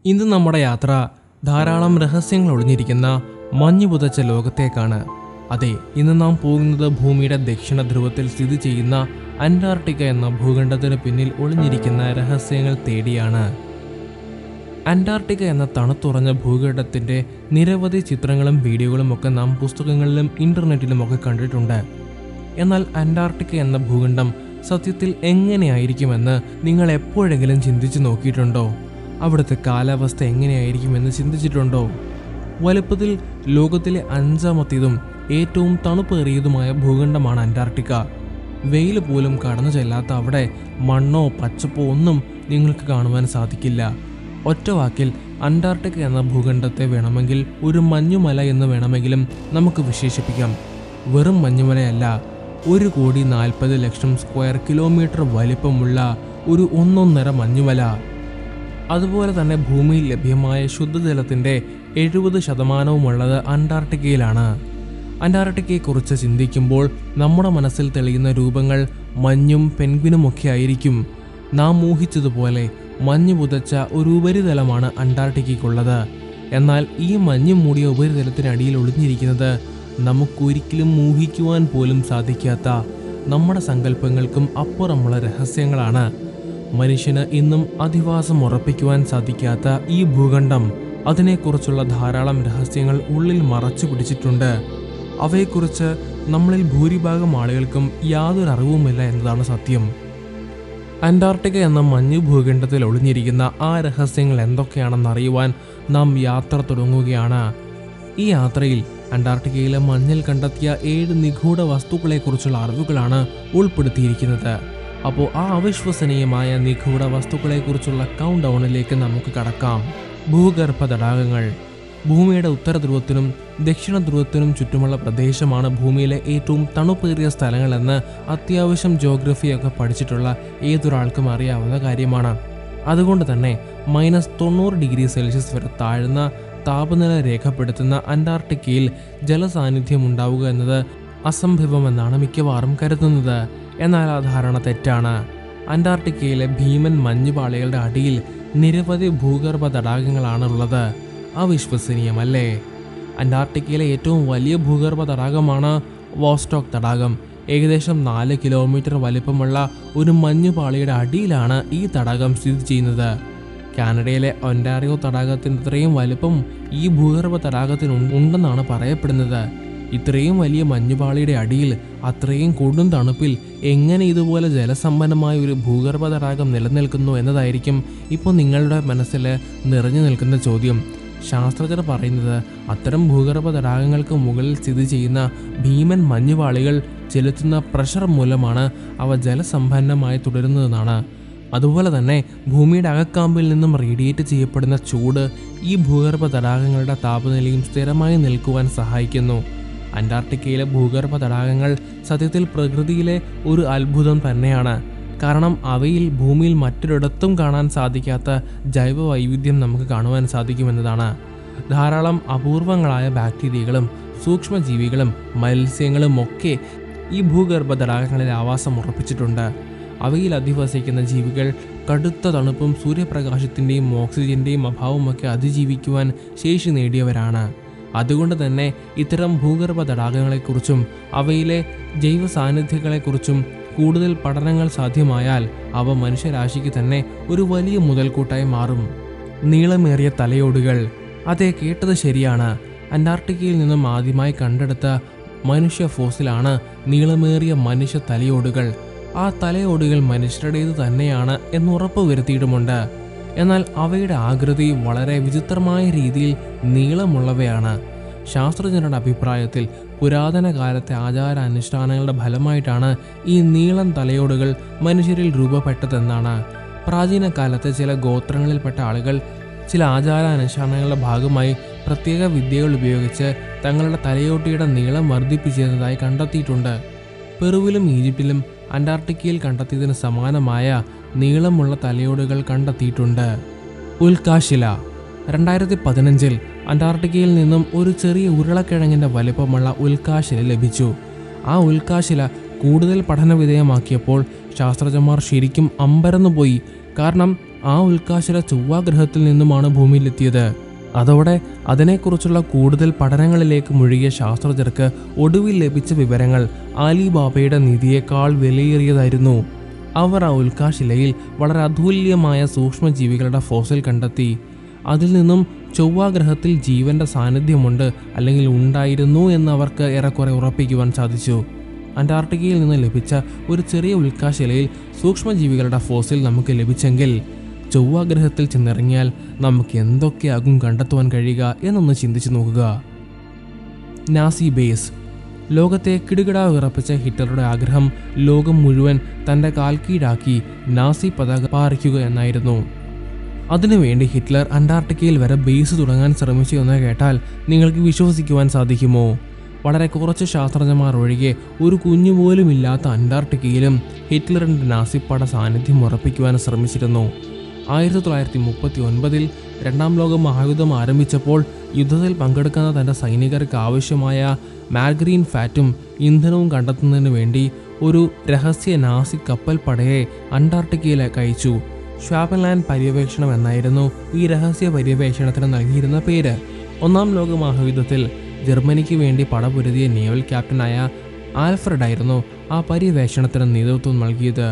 ഇന്ന് നമ്മുടെ യാത്ര ധാരാളം രഹസ്യങ്ങൾ ഒളിഞ്ഞിരിക്കുന്ന മഞ്ഞു പുതച്ച ലോകത്തേക്കാണ് അതെ ഇന്ന് നാം പോകുന്നത് ഭൂമിയുടെ ദക്ഷിണ ധ്രുവത്തിൽ സ്ഥിതി ചെയ്യുന്ന അന്റാർട്ടിക്ക എന്ന ഭൂഖണ്ഡത്തിന് പിന്നിൽ ഒളിഞ്ഞിരിക്കുന്ന രഹസ്യങ്ങൾ തേടിയാണ് അന്റാർട്ടിക്ക എന്ന തണുത്തുറഞ്ഞ ഭൂഖണ്ഡത്തിന്റെ നിരവധി ചിത്രങ്ങളും വീഡിയോകളും ഒക്കെ നാം പുസ്തകങ്ങളിലും ഇന്റർനെറ്റിലുമൊക്കെ കണ്ടിട്ടുണ്ട് എന്നാൽ അന്റാർട്ടിക്ക എന്ന ഭൂഖണ്ഡം സത്യത്തിൽ എങ്ങനെയായിരിക്കുമെന്ന് നിങ്ങൾ എപ്പോഴെങ്കിലും ചിന്തിച്ചു നോക്കിയിട്ടുണ്ടോ അവിടുത്തെ കാലാവസ്ഥ എങ്ങനെയായിരിക്കുമെന്ന് ചിന്തിച്ചിട്ടുണ്ടോ വലുപ്പത്തിൽ ലോകത്തിലെ അഞ്ചാമത്തേതും ഏറ്റവും തണുപ്പേറിയതുമായ ഭൂഖണ്ഡമാണ് അന്റാർട്ടിക്ക വെയിൽ പോലും കടന്നു ചെല്ലാത്ത അവിടെ മണ്ണോ പച്ചപ്പോ ഒന്നും നിങ്ങൾക്ക് കാണുവാൻ സാധിക്കില്ല ഒറ്റ വാക്കിൽ അന്റാർട്ടിക്ക എന്ന ഭൂഖണ്ഡത്തെ വേണമെങ്കിൽ ഒരു മഞ്ഞുമല എന്ന് വേണമെങ്കിലും നമുക്ക് വിശേഷിപ്പിക്കാം വെറും മഞ്ഞുമലയല്ല ഒരു കോടി നാൽപ്പത് ലക്ഷം സ്ക്വയർ കിലോമീറ്റർ വലിപ്പമുള്ള ഒരു ഒന്നൊന്നര മഞ്ഞുമല അതുപോലെ തന്നെ ഭൂമിയിൽ ലഭ്യമായ ശുദ്ധജലത്തിൻ്റെ എഴുപത് ശതമാനവുമുള്ളത് അന്റാർട്ടിക്കയിലാണ് അന്റാർട്ടിക്കയെക്കുറിച്ച് ചിന്തിക്കുമ്പോൾ നമ്മുടെ മനസ്സിൽ തെളിയുന്ന രൂപങ്ങൾ മഞ്ഞും പെൻഗ്വിനുമൊക്കെ ആയിരിക്കും നാം ഊഹിച്ചതുപോലെ മഞ്ഞ് പുതച്ച ഒരു ഉപരിതലമാണ് അന്റാർട്ടിക്കയ്ക്കുള്ളത് എന്നാൽ ഈ മഞ്ഞ് മൂടിയ ഉപരിതലത്തിനടിയിൽ ഒളിഞ്ഞിരിക്കുന്നത് നമുക്കൊരിക്കലും ഊഹിക്കുവാൻ പോലും സാധിക്കാത്ത നമ്മുടെ സങ്കല്പങ്ങൾക്കും അപ്പുറമുള്ള രഹസ്യങ്ങളാണ് മനുഷ്യന് ഇന്നും അധിവാസം ഉറപ്പിക്കുവാൻ സാധിക്കാത്ത ഈ ഭൂഖണ്ഡം അതിനെക്കുറിച്ചുള്ള ധാരാളം രഹസ്യങ്ങൾ ഉള്ളിൽ മറച്ചു പിടിച്ചിട്ടുണ്ട് അവയെക്കുറിച്ച് നമ്മളിൽ ഭൂരിഭാഗം ആളുകൾക്കും യാതൊരു അറിവുമില്ല എന്നതാണ് സത്യം അന്റാർട്ടിക്ക എന്ന മഞ്ഞു ഭൂഖണ്ഡത്തിൽ ഒളിഞ്ഞിരിക്കുന്ന ആ രഹസ്യങ്ങൾ എന്തൊക്കെയാണെന്ന് അറിയുവാൻ നാം യാത്ര തുടങ്ങുകയാണ് ഈ യാത്രയിൽ അന്റാർട്ടിക്കയിലെ മഞ്ഞിൽ കണ്ടെത്തിയ ഏഴ് നിഗൂഢ വസ്തുക്കളെക്കുറിച്ചുള്ള അറിവുകളാണ് ഉൾപ്പെടുത്തിയിരിക്കുന്നത് അപ്പോൾ ആ അവിശ്വസനീയമായ നിഗൂഢ വസ്തുക്കളെക്കുറിച്ചുള്ള കൗണ്ട് ഡൗണിലേക്ക് നമുക്ക് കടക്കാം ഭൂഗർഭ തടാകങ്ങൾ ഭൂമിയുടെ ഉത്തര ധ്രുവത്തിനും ദക്ഷിണ ധ്രുവത്തിനും ചുറ്റുമുള്ള പ്രദേശമാണ് ഭൂമിയിലെ ഏറ്റവും തണുപ്പേറിയ സ്ഥലങ്ങളെന്ന് അത്യാവശ്യം ജോഗ്രഫിയൊക്കെ പഠിച്ചിട്ടുള്ള ഏതൊരാൾക്കും അറിയാവുന്ന കാര്യമാണ് അതുകൊണ്ട് തന്നെ മൈനസ് തൊണ്ണൂറ് ഡിഗ്രി സെൽഷ്യസ് വരെ താഴ്ന്ന താപനില രേഖപ്പെടുത്തുന്ന അന്റാർട്ടിക്കയിൽ ജലസാന്നിധ്യം ഉണ്ടാവുക എന്നത് അസംഭവമെന്നാണ് മിക്കവാറും കരുതുന്നത് എന്നാൽ ആ ധാരണ തെറ്റാണ് അന്റാർട്ടിക്കയിലെ ഭീമൻ മഞ്ഞുപാളികളുടെ അടിയിൽ നിരവധി ഭൂഗർഭ തടാകങ്ങളാണ് ഉള്ളത് അവിശ്വസനീയമല്ലേ അന്റാർട്ടിക്കയിലെ ഏറ്റവും വലിയ ഭൂഗർഭ തടാകമാണ് വോസ്റ്റോക്ക് തടാകം ഏകദേശം നാല് കിലോമീറ്റർ വലിപ്പമുള്ള ഒരു മഞ്ഞുപാളിയുടെ അടിയിലാണ് ഈ തടാകം സ്ഥിതി ചെയ്യുന്നത് കാനഡയിലെ ഒൻറ്റാറിയോ തടാകത്തിൻ്റെ അത്രയും വലിപ്പം ഈ ഭൂഗർഭ തടാകത്തിന് ഉൺ- ഉണ്ടെന്നാണ് പറയപ്പെടുന്നത് ഇത്രയും വലിയ മഞ്ഞുപാളിയുടെ അടിയിൽ അത്രയും കൊടും തണുപ്പിൽ എങ്ങനെ ഇതുപോലെ ജലസമ്പന്നമായ ഒരു ഭൂഗർഭ തടാകം നിലനിൽക്കുന്നു എന്നതായിരിക്കും ഇപ്പോൾ നിങ്ങളുടെ മനസ്സിൽ നിറഞ്ഞു നിൽക്കുന്ന ചോദ്യം ശാസ്ത്രജ്ഞർ പറയുന്നത് അത്തരം ഭൂഗർഭ തടാകങ്ങൾക്ക് മുകളിൽ സ്ഥിതി ചെയ്യുന്ന ഭീമൻ മഞ്ഞുപാളികൾ ചെലുത്തുന്ന പ്രഷർ മൂലമാണ് അവ ജലസമ്പന്നമായി തുടരുന്നതെന്നാണ് അതുപോലെ തന്നെ ഭൂമിയുടെ അകക്കാമ്പിൽ നിന്നും റേഡിയേറ്റ് ചെയ്യപ്പെടുന്ന ചൂട് ഈ ഭൂഗർഭ തടാകങ്ങളുടെ താപനിലയും സ്ഥിരമായി നിൽക്കുവാൻ സഹായിക്കുന്നു അന്റാർട്ടിക്കയിലെ ഭൂഗർഭ തടാകങ്ങൾ സത്യത്തിൽ പ്രകൃതിയിലെ ഒരു അത്ഭുതം തന്നെയാണ് കാരണം അവയിൽ ഭൂമിയിൽ മറ്റൊരിടത്തും കാണാൻ സാധിക്കാത്ത ജൈവ വൈവിധ്യം നമുക്ക് കാണുവാൻ സാധിക്കുമെന്നതാണ് ധാരാളം അപൂർവങ്ങളായ ബാക്ടീരിയകളും സൂക്ഷ്മജീവികളും മത്സ്യങ്ങളും ഒക്കെ ഈ ഭൂഗർഭ തടാകങ്ങളിൽ ആവാസം ഉറപ്പിച്ചിട്ടുണ്ട് അവയിൽ അധിവസിക്കുന്ന ജീവികൾ കടുത്ത തണുപ്പും സൂര്യപ്രകാശത്തിൻ്റെയും ഓക്സിജൻ്റെയും അഭാവമൊക്കെ അതിജീവിക്കുവാൻ ശേഷി നേടിയവരാണ് അതുകൊണ്ട് തന്നെ ഇത്തരം ഭൂഗർഭ തടാകങ്ങളെക്കുറിച്ചും അവയിലെ ജൈവ സാന്നിധ്യങ്ങളെക്കുറിച്ചും കൂടുതൽ പഠനങ്ങൾ സാധ്യമായാൽ അവ മനുഷ്യരാശിക്ക് തന്നെ ഒരു വലിയ മുതൽക്കൂട്ടായി മാറും നീളമേറിയ തലയോടുകൾ അതെ കേട്ടത് ശരിയാണ് അന്റാർട്ടിക്കയിൽ നിന്നും ആദ്യമായി കണ്ടെടുത്ത മനുഷ്യ ഫോസിലാണ് നീളമേറിയ മനുഷ്യ തലയോടുകൾ ആ തലയോടുകൾ മനുഷ്യരുടേത് തന്നെയാണ് എന്ന് ഉറപ്പ് വരുത്തിയിട്ടുമുണ്ട് എന്നാൽ അവയുടെ ആകൃതി വളരെ വിചിത്രമായ രീതിയിൽ നീളമുള്ളവയാണ് ശാസ്ത്രജ്ഞരുടെ അഭിപ്രായത്തിൽ പുരാതന കാലത്തെ ആചാര അനുഷ്ഠാനങ്ങളുടെ ഫലമായിട്ടാണ് ഈ നീളം തലയോടുകൾ മനുഷ്യരിൽ രൂപപ്പെട്ടതെന്നാണ് പ്രാചീന കാലത്തെ ചില ഗോത്രങ്ങളിൽപ്പെട്ട ആളുകൾ ചില ആചാര അനുഷ്ഠാനങ്ങളുടെ ഭാഗമായി പ്രത്യേക വിദ്യകൾ ഉപയോഗിച്ച് തങ്ങളുടെ തലയോട്ടിയുടെ നീളം വർദ്ധിപ്പിച്ചിരുന്നതായി കണ്ടെത്തിയിട്ടുണ്ട് പെറുവിലും ഈജിപ്തിലും അന്റാർട്ടിക്കയിൽ കണ്ടെത്തിയതിന് സമാനമായ നീളമുള്ള തലയോടുകൾ കണ്ടെത്തിയിട്ടുണ്ട് ഉൽക്കാശില രണ്ടായിരത്തി പതിനഞ്ചിൽ അന്റാർട്ടിക്കയിൽ നിന്നും ഒരു ചെറിയ ഉരുളക്കിഴങ്ങിൻ്റെ വലിപ്പമുള്ള ഉൽക്കാശില ലഭിച്ചു ആ ഉൽക്കാശില കൂടുതൽ പഠനവിധേയമാക്കിയപ്പോൾ ശാസ്ത്രജ്ഞന്മാർ ശരിക്കും അമ്പരന്നുപോയി കാരണം ആ ഉൽക്കാശില ചൊവ്വാഗ്രഹത്തിൽ നിന്നുമാണ് ഭൂമിയിലെത്തിയത് അതോടെ അതിനെക്കുറിച്ചുള്ള കൂടുതൽ പഠനങ്ങളിലേക്ക് മുഴുകിയ ശാസ്ത്രജ്ഞർക്ക് ഒടുവിൽ ലഭിച്ച വിവരങ്ങൾ ആലിബാബയുടെ നിധിയേക്കാൾ വിലയേറിയതായിരുന്നു അവർ ആ ഉൽക്കാശിലയിൽ വളരെ അതുല്യമായ സൂക്ഷ്മജീവികളുടെ ഫോസിൽ കണ്ടെത്തി അതിൽ നിന്നും ചൊവ്വാഗ്രഹത്തിൽ ജീവന്റെ സാന്നിധ്യമുണ്ട് അല്ലെങ്കിൽ ഉണ്ടായിരുന്നു എന്ന് അവർക്ക് ഏറെക്കുറെ ഉറപ്പിക്കുവാൻ സാധിച്ചു അന്റാർട്ടിക്കയിൽ നിന്ന് ലഭിച്ച ഒരു ചെറിയ ഉൽക്കാശിലയിൽ സൂക്ഷ്മജീവികളുടെ ഫോസിൽ നമുക്ക് ലഭിച്ചെങ്കിൽ ചൊവ്വാഗ്രഹത്തിൽ ചെന്നിറങ്ങിയാൽ നമുക്ക് എന്തൊക്കെയാകും കണ്ടെത്തുവാൻ കഴിയുക എന്നൊന്ന് ചിന്തിച്ചു നോക്കുക നാസി ബേസ് ലോകത്തെ കിടുകിടാ വിറപ്പിച്ച ഹിറ്റ്ലറുടെ ആഗ്രഹം ലോകം മുഴുവൻ തൻ്റെ കാൽക്കീഴാക്കി നാസി പതാക പാറിക്കുക എന്നായിരുന്നു അതിനുവേണ്ടി ഹിറ്റ്ലർ അന്റാർട്ടിക്കയിൽ വരെ ബേസ് തുടങ്ങാൻ ശ്രമിച്ചു എന്ന് കേട്ടാൽ നിങ്ങൾക്ക് വിശ്വസിക്കുവാൻ സാധിക്കുമോ വളരെ കുറച്ച് ശാസ്ത്രജ്ഞന്മാർ ഒഴികെ ഒരു കുഞ്ഞുപോലും ഇല്ലാത്ത അന്റാർട്ടിക്കയിലും ഹിറ്റ്ലറിൻ്റെ നാസിപ്പട സാന്നിധ്യം ഉറപ്പിക്കുവാൻ ശ്രമിച്ചിരുന്നു ആയിരത്തി തൊള്ളായിരത്തി മുപ്പത്തി ഒൻപതിൽ രണ്ടാം ലോക മഹായുദ്ധം ആരംഭിച്ചപ്പോൾ യുദ്ധത്തിൽ പങ്കെടുക്കുന്ന തൻ്റെ സൈനികർക്ക് ആവശ്യമായ മാർഗ്രീൻ ഫാറ്റും ഇന്ധനവും കണ്ടെത്തുന്നതിന് വേണ്ടി ഒരു രഹസ്യ നാസി കപ്പൽ പടയെ അന്റാർട്ടിക്കയിലേക്ക് അയച്ചു ഷ്വാപ്പൻലാൻഡ് പര്യവേക്ഷണം എന്നായിരുന്നു ഈ രഹസ്യ പര്യവേക്ഷണത്തിന് നൽകിയിരുന്ന പേര് ഒന്നാം ലോക മഹായുദ്ധത്തിൽ ജർമ്മനിക്ക് വേണ്ടി പടപൊരുതിയ നേവൽ ക്യാപ്റ്റനായ ആൽഫ്രഡ് ആയിരുന്നു ആ പര്യവേഷണത്തിന് നേതൃത്വം നൽകിയത്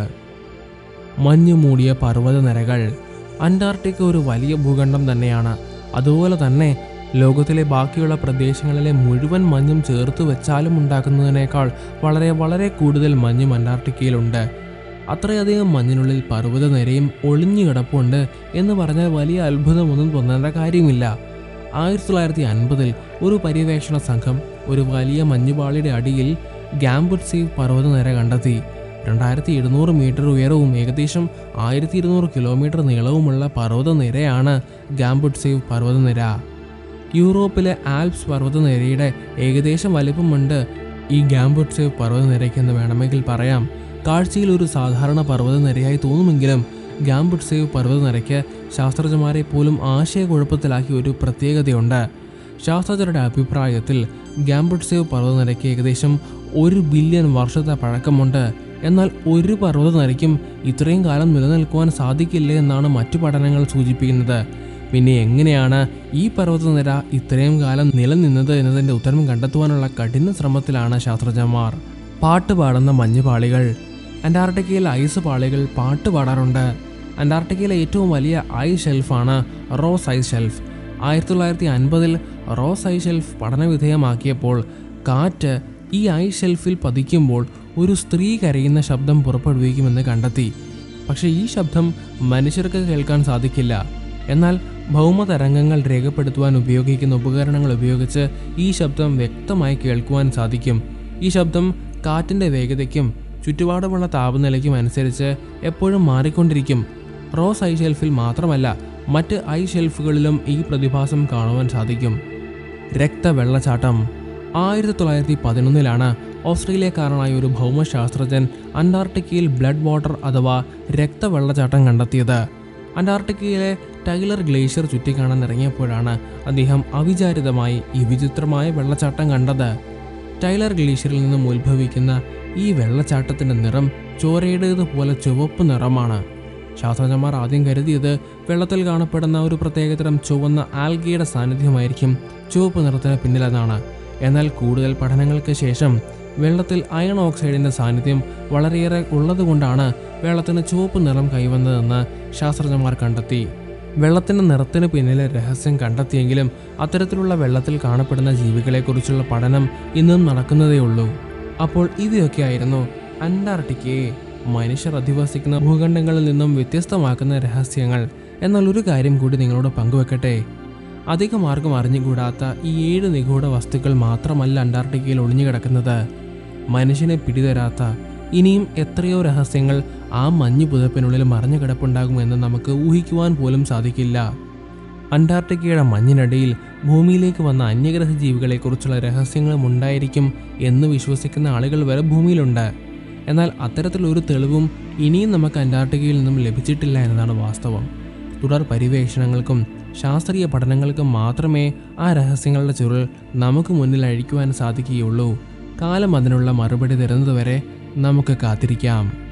മഞ്ഞു മൂടിയ പർവ്വതനിരകൾ അന്റാർട്ടിക്ക ഒരു വലിയ ഭൂഖണ്ഡം തന്നെയാണ് അതുപോലെ തന്നെ ലോകത്തിലെ ബാക്കിയുള്ള പ്രദേശങ്ങളിലെ മുഴുവൻ മഞ്ഞും ചേർത്ത് വെച്ചാലും ഉണ്ടാക്കുന്നതിനേക്കാൾ വളരെ വളരെ കൂടുതൽ മഞ്ഞും അന്റാർട്ടിക്കയിലുണ്ട് അത്രയധികം മഞ്ഞിനുള്ളിൽ പർവ്വതനിരയും ഒളിഞ്ഞു കിടപ്പുണ്ട് എന്ന് പറഞ്ഞാൽ വലിയ അത്ഭുതമൊന്നും തോന്നേണ്ട കാര്യമില്ല ആയിരത്തി തൊള്ളായിരത്തി അൻപതിൽ ഒരു പര്യവേഷണ സംഘം ഒരു വലിയ മഞ്ഞുപാളിയുടെ അടിയിൽ ഗാംബുട്ട് സീവ് പർവ്വതനിര കണ്ടെത്തി രണ്ടായിരത്തി എഴുന്നൂറ് മീറ്റർ ഉയരവും ഏകദേശം ആയിരത്തി ഇരുന്നൂറ് കിലോമീറ്റർ നീളവുമുള്ള പർവ്വതനിരയാണ് ഗാംബുട്ട് സീവ് പർവ്വതനിര യൂറോപ്പിലെ ആൽപ്സ് പർവ്വതനിരയുടെ ഏകദേശം വലിപ്പമുണ്ട് ഈ ഗാംബുട്ട് സേവ് പർവ്വതനിരയ്ക്കെന്ന് വേണമെങ്കിൽ പറയാം കാഴ്ചയിൽ ഒരു സാധാരണ പർവ്വതനിരയായി തോന്നുമെങ്കിലും ഗാംബുട്ട് സേവ് പർവ്വതനിരയ്ക്ക് ശാസ്ത്രജ്ഞന്മാരെ പോലും ആശയക്കുഴപ്പത്തിലാക്കിയ ഒരു പ്രത്യേകതയുണ്ട് ശാസ്ത്രജ്ഞരുടെ അഭിപ്രായത്തിൽ ഗാംബുട്ട് സേവ് പർവ്വതനിരയ്ക്ക് ഏകദേശം ഒരു ബില്യൺ വർഷത്തെ പഴക്കമുണ്ട് എന്നാൽ ഒരു പർവ്വതനിരയ്ക്കും ഇത്രയും കാലം നിലനിൽക്കുവാൻ സാധിക്കില്ല എന്നാണ് മറ്റു പഠനങ്ങൾ സൂചിപ്പിക്കുന്നത് പിന്നെ എങ്ങനെയാണ് ഈ പർവ്വതനിര ഇത്രയും കാലം നിലനിന്നത് എന്നതിൻ്റെ ഉത്തരം കണ്ടെത്തുവാനുള്ള കഠിന ശ്രമത്തിലാണ് ശാസ്ത്രജ്ഞന്മാർ പാട്ട് പാടുന്ന മഞ്ഞുപാളികൾ അന്റാർട്ടിക്കയിൽ ഐസ് പാളികൾ പാട്ട് പാടാറുണ്ട് അന്റാർട്ടിക്കയിലെ ഏറ്റവും വലിയ ഐസ് ഷെൽഫാണ് റോസ് ഐസ് ഷെൽഫ് ആയിരത്തി തൊള്ളായിരത്തി അൻപതിൽ റോസ് ഐസ് ഷെൽഫ് പഠനവിധേയമാക്കിയപ്പോൾ കാറ്റ് ഈ ഐസ് ഷെൽഫിൽ പതിക്കുമ്പോൾ ഒരു സ്ത്രീ കരയുന്ന ശബ്ദം പുറപ്പെടുവിക്കുമെന്ന് കണ്ടെത്തി പക്ഷേ ഈ ശബ്ദം മനുഷ്യർക്ക് കേൾക്കാൻ സാധിക്കില്ല എന്നാൽ ഭൗമതരംഗങ്ങൾ രേഖപ്പെടുത്തുവാൻ ഉപയോഗിക്കുന്ന ഉപകരണങ്ങൾ ഉപയോഗിച്ച് ഈ ശബ്ദം വ്യക്തമായി കേൾക്കുവാൻ സാധിക്കും ഈ ശബ്ദം കാറ്റിൻ്റെ വേഗതയ്ക്കും ചുറ്റുപാടുമുള്ള താപനിലയ്ക്കും അനുസരിച്ച് എപ്പോഴും മാറിക്കൊണ്ടിരിക്കും റോസ് ഐ ഷെൽഫിൽ മാത്രമല്ല മറ്റ് ഐ ഷെൽഫുകളിലും ഈ പ്രതിഭാസം കാണുവാൻ സാധിക്കും രക്തവെള്ളച്ചാട്ടം ആയിരത്തി തൊള്ളായിരത്തി പതിനൊന്നിലാണ് ഓസ്ട്രേലിയക്കാരനായ ഒരു ഭൗമശാസ്ത്രജ്ഞൻ അന്റാർട്ടിക്കയിൽ ബ്ലഡ് വാട്ടർ അഥവാ രക്തവെള്ളച്ചാട്ടം കണ്ടെത്തിയത് അന്റാർട്ടിക്കയിലെ ടൈലർ ഗ്ലേഷ്യർ ചുറ്റിക്കാണാൻ ഇറങ്ങിയപ്പോഴാണ് അദ്ദേഹം അവിചാരിതമായി ഈ വിചിത്രമായ വെള്ളച്ചാട്ടം കണ്ടത് ടൈലർ ഗ്ലേഷ്യറിൽ നിന്നും ഉത്ഭവിക്കുന്ന ഈ വെള്ളച്ചാട്ടത്തിന്റെ നിറം ചോരയുടേതുപോലെ ചുവപ്പ് നിറമാണ് ശാസ്ത്രജ്ഞന്മാർ ആദ്യം കരുതിയത് വെള്ളത്തിൽ കാണപ്പെടുന്ന ഒരു പ്രത്യേകതരം ചുവന്ന ആൽഗയുടെ സാന്നിധ്യമായിരിക്കും ചുവപ്പ് നിറത്തിന് പിന്നിലെന്നാണ് എന്നാൽ കൂടുതൽ പഠനങ്ങൾക്ക് ശേഷം വെള്ളത്തിൽ അയൺ ഓക്സൈഡിന്റെ സാന്നിധ്യം വളരെയേറെ ഉള്ളതുകൊണ്ടാണ് വെള്ളത്തിന് ചുവപ്പ് നിറം കൈവന്നതെന്ന് ശാസ്ത്രജ്ഞന്മാർ കണ്ടെത്തി വെള്ളത്തിന്റെ നിറത്തിന് പിന്നിലെ രഹസ്യം കണ്ടെത്തിയെങ്കിലും അത്തരത്തിലുള്ള വെള്ളത്തിൽ കാണപ്പെടുന്ന ജീവികളെക്കുറിച്ചുള്ള പഠനം ഇന്നും നടക്കുന്നതേയുള്ളൂ അപ്പോൾ ഇവയൊക്കെയായിരുന്നു അന്റാർട്ടിക്കയെ മനുഷ്യർ അധിവസിക്കുന്ന ഭൂഖണ്ഡങ്ങളിൽ നിന്നും വ്യത്യസ്തമാക്കുന്ന രഹസ്യങ്ങൾ എന്നാൽ ഒരു കാര്യം കൂടി നിങ്ങളോട് പങ്കുവെക്കട്ടെ അധികം ആർക്കും അറിഞ്ഞുകൂടാത്ത ഈ ഏഴ് നിഗൂഢ വസ്തുക്കൾ മാത്രമല്ല അന്റാർട്ടിക്കയിൽ ഒളിഞ്ഞു കിടക്കുന്നത് മനുഷ്യനെ പിടിതരാത്ത ഇനിയും എത്രയോ രഹസ്യങ്ങൾ ആ മഞ്ഞു പുതപ്പിനുള്ളിൽ മറഞ്ഞു കിടപ്പുണ്ടാകുമെന്ന് നമുക്ക് ഊഹിക്കുവാൻ പോലും സാധിക്കില്ല അന്റാർട്ടിക്കയുടെ മഞ്ഞിനടിയിൽ ഭൂമിയിലേക്ക് വന്ന അന്യഗ്രഹ ജീവികളെക്കുറിച്ചുള്ള രഹസ്യങ്ങളും ഉണ്ടായിരിക്കും എന്ന് വിശ്വസിക്കുന്ന ആളുകൾ വരെ ഭൂമിയിലുണ്ട് എന്നാൽ അത്തരത്തിലൊരു തെളിവും ഇനിയും നമുക്ക് അന്റാർട്ടിക്കയിൽ നിന്നും ലഭിച്ചിട്ടില്ല എന്നതാണ് വാസ്തവം തുടർ പര്യവേക്ഷണങ്ങൾക്കും ശാസ്ത്രീയ പഠനങ്ങൾക്കും മാത്രമേ ആ രഹസ്യങ്ങളുടെ ചുരുൾ നമുക്ക് മുന്നിൽ അഴിക്കുവാൻ സാധിക്കുകയുള്ളൂ കാലം അതിനുള്ള മറുപടി തരുന്നതുവരെ നമുക്ക് കാത്തിരിക്കാം